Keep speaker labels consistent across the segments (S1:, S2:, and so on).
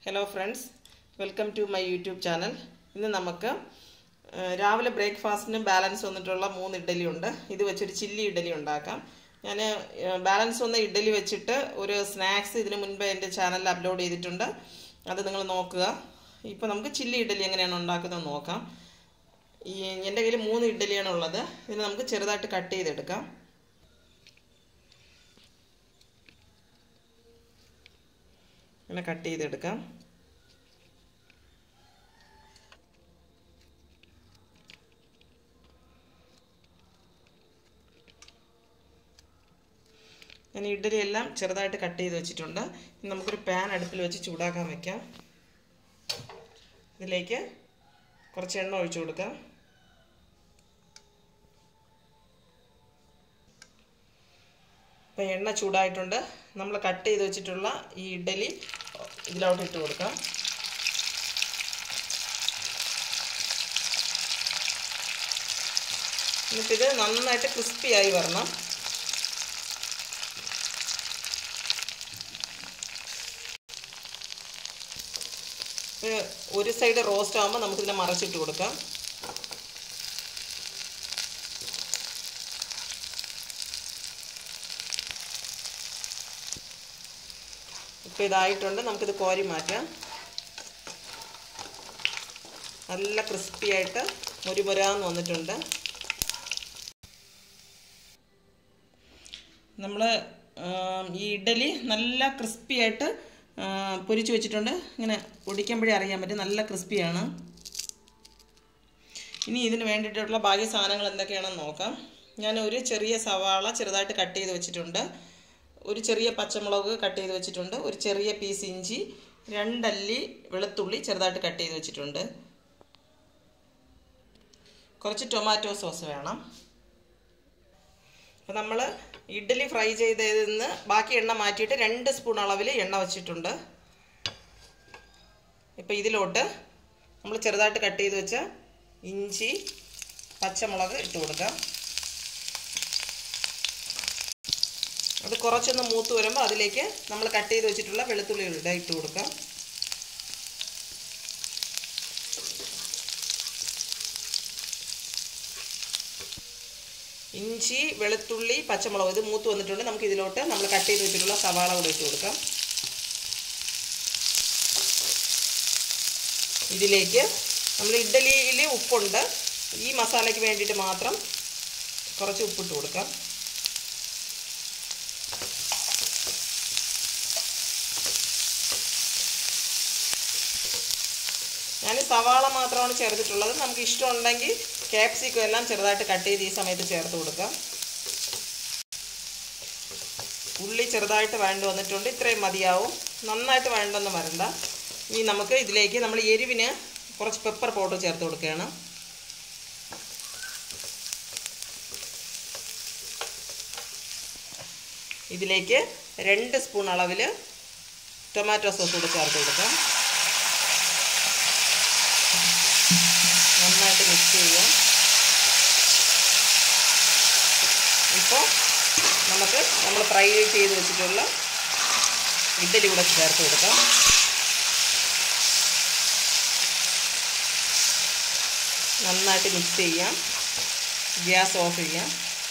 S1: hello friends welcome to my YouTube channel ഇന്ന് നമുക്ക് ആ, രാവിലെ ബ്രേക്ക്ഫാസ്റ്റിന് ബാലൻസ് വന്നിട്ടുള്ള മൂന്ന് ഇഡ്ഡലി ഉണ്ട് ഇത് വെച്ചൊരു ചില്ലി ഇഡ്ഡലി ഉണ്ടാക്കാം ഞാൻ ബാലൻസ് വന്ന ഇഡ്ഡലി വെച്ചിട്ട് ഒരു സ്നാക്സ് ഇതിന് മുൻപ് എൻ്റെ ചാനലിൽ അപ്ലോഡ് ചെയ്തിട്ടുണ്ട് അത് നിങ്ങൾ നോക്കുക ഇപ്പോൾ നമുക്ക് ചില്ലി ഇഡ്ഡലി എങ്ങനെയാണ് ഉണ്ടാക്കുന്നത് നോക്കാം ഈ എൻ്റെ കയ്യിൽ മൂന്ന് ഇഡ്ഡലിയാണ് ഉള്ളത് ഇതിന് നമുക്ക് ചെറുതായിട്ട് കട്ട് ചെയ്തെടുക്കാം ഇങ്ങനെ കട്ട് ചെയ്തെടുക്കാം ഞാൻ ഇഡ്ഡലി എല്ലാം ചെറുതായിട്ട് കട്ട് ചെയ്ത് വെച്ചിട്ടുണ്ട് ഇനി നമുക്കൊരു പാൻ അടുപ്പിൽ വെച്ച് ചൂടാക്കാൻ വെക്കാം ഇതിലേക്ക് കുറച്ച് എണ്ണ ഒഴിച്ചു കൊടുക്കാം ഇപ്പം എണ്ണ ചൂടായിട്ടുണ്ട് നമ്മൾ കട്ട് ചെയ്ത് വെച്ചിട്ടുള്ള ഈ ഇഡ്ഡലി ഇതിലോട്ട് ഇട്ട് കൊടുക്കാം എന്നിട്ടിത് നന്നായിട്ട് ക്രിസ്പി ആയി വരണം ഒരു സൈഡ് റോസ്റ്റ് ആകുമ്പോൾ നമുക്കിതിനെ മറച്ചിട്ട് കൊടുക്കാം ഇപ്പോൾ ഇതായിട്ടുണ്ട് നമുക്കിത് കോരി മാറ്റാം നല്ല ക്രിസ്പി ആയിട്ട് മുരിമുരാന്ന് വന്നിട്ടുണ്ട് നമ്മൾ ഈ ഇഡ്ഡലി നല്ല ക്രിസ്പി ആയിട്ട് പൊരിച്ച് വെച്ചിട്ടുണ്ട് ഇങ്ങനെ ഒടിക്കുമ്പോഴേ അറിയാൻ പറ്റും നല്ല ക്രിസ്പിയാണ് ഇനി ഇതിന് വേണ്ടിയിട്ടുള്ള ബാക്കി സാധനങ്ങൾ എന്തൊക്കെയാണെന്ന് നോക്കാം ഞാൻ ഒരു ചെറിയ സവാള ചെറുതായിട്ട് കട്ട് ചെയ്ത് വെച്ചിട്ടുണ്ട് ഒരു ചെറിയ പച്ചമുളക് കട്ട് ചെയ്ത് വെച്ചിട്ടുണ്ട് ഒരു ചെറിയ പീസ് ഇഞ്ചി രണ്ടല്ലി വെളുത്തുള്ളി ചെറുതായിട്ട് കട്ട് ചെയ്ത് വെച്ചിട്ടുണ്ട് കുറച്ച് ടൊമാറ്റോ സോസ് വേണം അപ്പോൾ നമ്മൾ ഇഡ്ഡലി ഫ്രൈ ചെയ്തതിൽ നിന്ന് ബാക്കി എണ്ണ മാറ്റിയിട്ട് രണ്ട് സ്പൂൺ അളവിൽ എണ്ണ വെച്ചിട്ടുണ്ട് ഇപ്പോൾ ഇതിലോട്ട് നമ്മൾ ചെറുതായിട്ട് കട്ട് ചെയ്ത് വെച്ച ഇഞ്ചി പച്ചമുളക് ഇട്ട് കൊടുക്കാം അത് കുറച്ചൊന്ന് മൂത്ത് വരുമ്പോൾ അതിലേക്ക് നമ്മൾ കട്ട് ചെയ്ത് വെച്ചിട്ടുള്ള വെളുത്തുള്ളികളുടെ ഇട്ട് കൊടുക്കാം ഇഞ്ചി വെളുത്തുള്ളി പച്ചമുളക് ഇത് മൂത്ത് വന്നിട്ടുണ്ട് നമുക്ക് ഇതിലോട്ട് നമ്മൾ കട്ട് ചെയ്ത് വെച്ചിട്ടുള്ള സവാള കൂടെ ഇട്ട് കൊടുക്കാം ഇതിലേക്ക് നമ്മൾ ഇഡ്ഡലിയിൽ ഉപ്പുണ്ട് ഈ മസാലയ്ക്ക് വേണ്ടിയിട്ട് മാത്രം കുറച്ച് ഉപ്പിട്ട് കൊടുക്കാം ഞാൻ സവാള മാത്രമാണ് ചേർത്തിട്ടുള്ളത് നമുക്ക് ഇഷ്ടമുണ്ടെങ്കിൽ ക്യാപ്സിക്കം എല്ലാം ചെറുതായിട്ട് കട്ട് ചെയ്ത് ഈ സമയത്ത് ചേർത്ത് കൊടുക്കാം ഉള്ളി ചെറുതായിട്ട് വഴണ്ട് വന്നിട്ടുണ്ട് ഇത്രയും മതിയാവും നന്നായിട്ട് വഴണ്ടൊന്നും വരണ്ട ഇനി നമുക്ക് ഇതിലേക്ക് നമ്മൾ എരിവിന് കുറച്ച് പെപ്പർ പൗഡർ ചേർത്ത് കൊടുക്കുകയാണ് ഇതിലേക്ക് രണ്ട് സ്പൂൺ അളവിൽ ടൊമാറ്റോ സോസ് കൂടെ ചേർത്ത് കൊടുക്കാം നന്നായിട്ട് മിക്സ് ചെയ്യാം ഇപ്പോൾ നമുക്ക് നമ്മൾ ഫ്രൈ ചെയ്ത് വെച്ചിട്ടുള്ള ഇഡ്ഡലി കൂടെ ചേർത്ത് കൊടുക്കാം നന്നായിട്ട് മിക്സ് ചെയ്യാം ഗ്യാസ് ഓഫ് ചെയ്യാം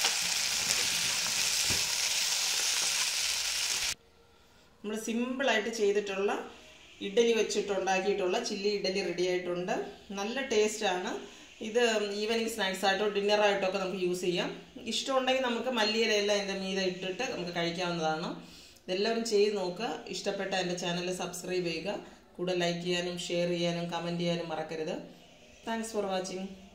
S1: നമ്മൾ സിമ്പിളായിട്ട് ചെയ്തിട്ടുള്ള ഇഡ്ഡലി വെച്ചിട്ടുണ്ടാക്കിയിട്ടുള്ള ചില്ലി ഇഡ്ഡലി റെഡി ആയിട്ടുണ്ട് നല്ല ടേസ്റ്റാണ് ഇത് ഈവനിങ് സ്നാക്സ് ആയിട്ടോ ഡിന്നറായിട്ടോ ഒക്കെ നമുക്ക് യൂസ് ചെയ്യാം ഇഷ്ടമുണ്ടെങ്കിൽ നമുക്ക് മല്ലിയിലെല്ലാം എൻ്റെ മീതെ ഇട്ടിട്ട് നമുക്ക് കഴിക്കാവുന്നതാണ് ഇതെല്ലാവരും ചെയ്ത് നോക്കുക ഇഷ്ടപ്പെട്ട എൻ്റെ ചാനൽ സബ്സ്ക്രൈബ് ചെയ്യുക കൂടെ ലൈക്ക് ചെയ്യാനും ഷെയർ ചെയ്യാനും കമൻറ്റ് ചെയ്യാനും മറക്കരുത് താങ്ക്സ് ഫോർ വാച്ചിങ്